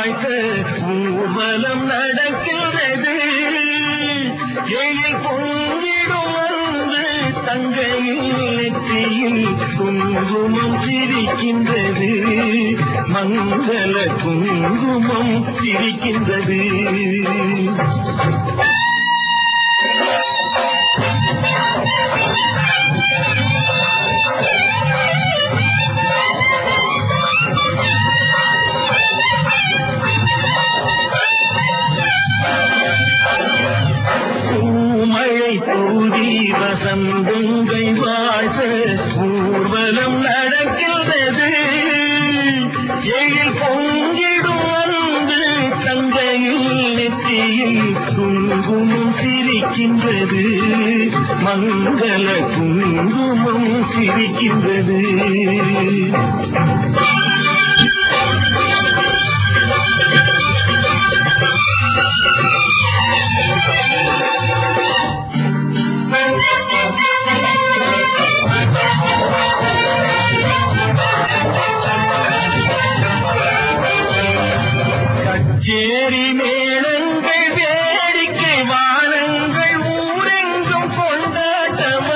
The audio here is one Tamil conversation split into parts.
வாழ்க ஊர்வலம் நடக்கிறது எழில் பொங்கிடும் வந்து தங்கையில் நெற்றியில் குங்குமம் சிரிக்கின்றது மங்கள குங்குமம் சிரிக்கின்றது பூமழை பூதி வசந்தங்கள் வாழ்க ஊர்வலம் நடக்கிறது எழில் பொங்கிடும் வந்து தங்கையில் நெற்றியில் குங்குமம் சிரிக்கின்றது மங்கள குங்குமம் சிரிக்கின்றது கச்சேரி மேளங்கள் வேடிக்கை வானங்கள் ஊரெங்கும் கொண்டாட்டமா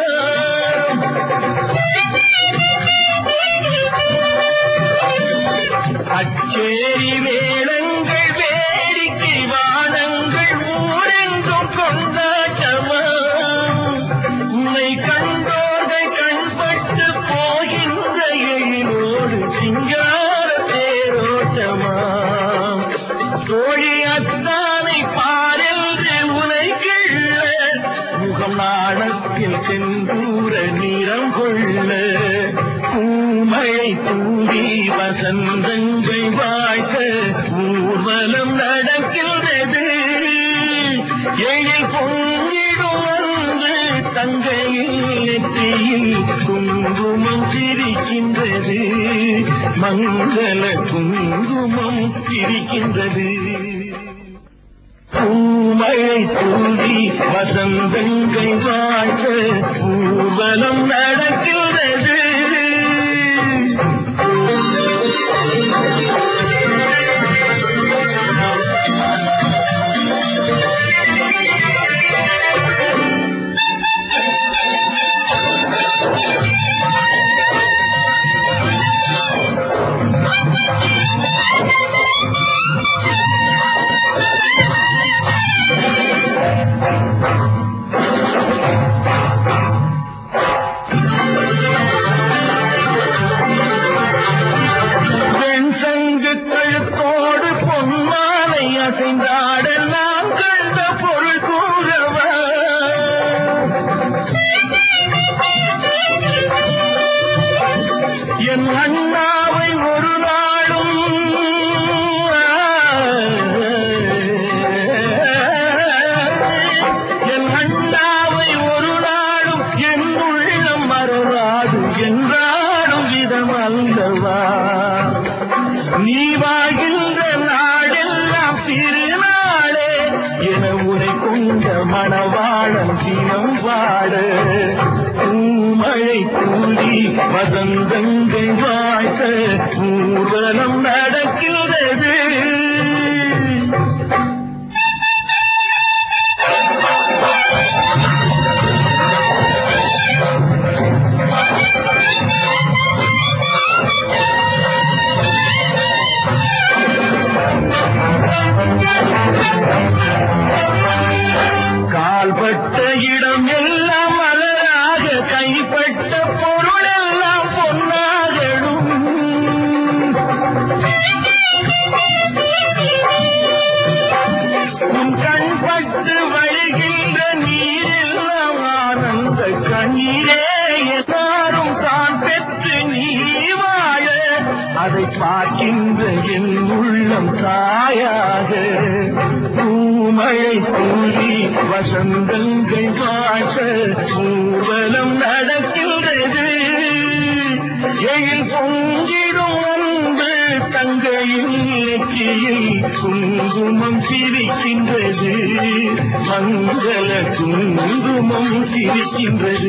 கச்சேரி மேளங்கள் வேடிக்கை வானங்கள் ஊரெங்கும் கொண்டாட்டமா உன்னை கண்டோர்கள் கண்பட்டு போகின்ற எழிலோடு சிங்கார தேரோட்டமா தோழி அத்தானை பாரென்று உனை கிள்ள முகம் நாணத்தில் செந்தூர நிறம் கொள்ள பூமழை தூவி வசந்தங்கள் வாழ்க்க ஊர்வலம் நடக்கிறது எழில் பொங்கிடும் வந்து தங்கையில் நெற்றியில் குங்குமம் சிரிக்கின்றது மங்கள குங்குமம் சிரிக்கின்றது பூமழை தூவி வசந்தங்கள் வாழ்க ஊர்வலம் நடக்கிறது பெண் சங்கு கழுத்தோடு பொன்மாலை அசைந்தாட நான் கண்ட பொருள் கூறவா என் அண்ணாவை ஒரு நாளும் என் அண்ணாவை ஒரு நாளும் என் உள்ளம் மறவாது என்றாடும் விதம் அல்லவா நீ வாழ்கின்ற நாடெல்லாம் திருநாளே என உரை கொண்ட மணவாளம் தினம் வாட பூமழை கூடி வசந்தங்கள் வாழ்க ஊர்வலம் நடக்கிறது கால்பட்ட இடம் எல்லாம் மலராக கைப்பட்ட பொருள் எல்லாம் பொன்னாகடும் உன் கண்பட்டு வழிகின்ற நீரெல்லாம் ஆனந்த கண்ணீரே எல்லாரும் தான் பெற்று நீ வாழ அதை பார்க்கின்ற என் உள்ளம் தாயாக பூமழை தூவி வசந்தங்கள் வாச ஊர்வலம் நடக்கின்றது எழில் பொங்கிடும் அன்பு தங்கையில் நெற்றியில் குங்குமம் சிரிக்கின்றது மங்கள குங்குமம் சிரிக்கின்றது